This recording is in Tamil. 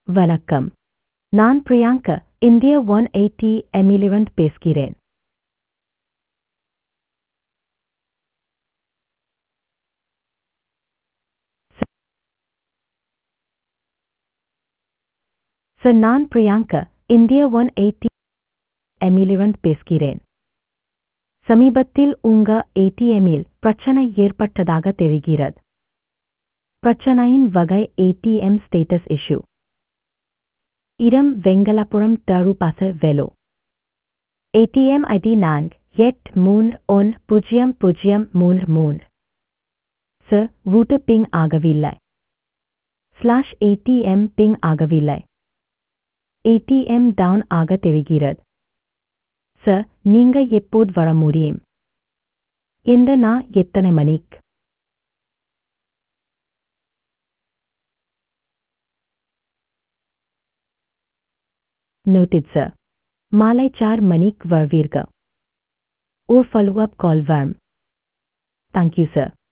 வணக்கம் நான் பிரியாங்கா இந்தியா ஒன் எயிட்டி எமிலிருந்து பேசுகிறேன் சார் நான் பிரியாங்கா இந்தியா ஒன் எயிட்டி எமிலிருந்து பேசுகிறேன் சமீபத்தில் உங்க ஏடிஎம்மில் பிரச்சனை ஏற்பட்டதாக தெரிகிறது பிரச்சனையின் வகை ஏடிஎம் ஸ்டேட்டஸ் இஷ்யூ இடம் வெங்கலாபுரம் தருபாச வெலோ ஏடிஎம் ஐடி நான்கு எட்டு மூணு ஒன் பூஜ்ஜியம் பூஜ்ஜியம் மூணு மூணு சார் ரூட்டு பிங் ஆகவில்லை ஸ்லாஷ் ஏடிஎம் பிங் ஆகவில்லை ஏடிஎம் டவுன் ஆக தெரிகிறது சார் நீங்க எப்போது வர முடியும் இந்த நான் எத்தனை மணிக்கு நோட்டட் சார் மாலை சார் மணிக்கு வருவீர்கள் ஒரு ஃபாலோ அப் கால் வரும் தேங்க்யூ சார்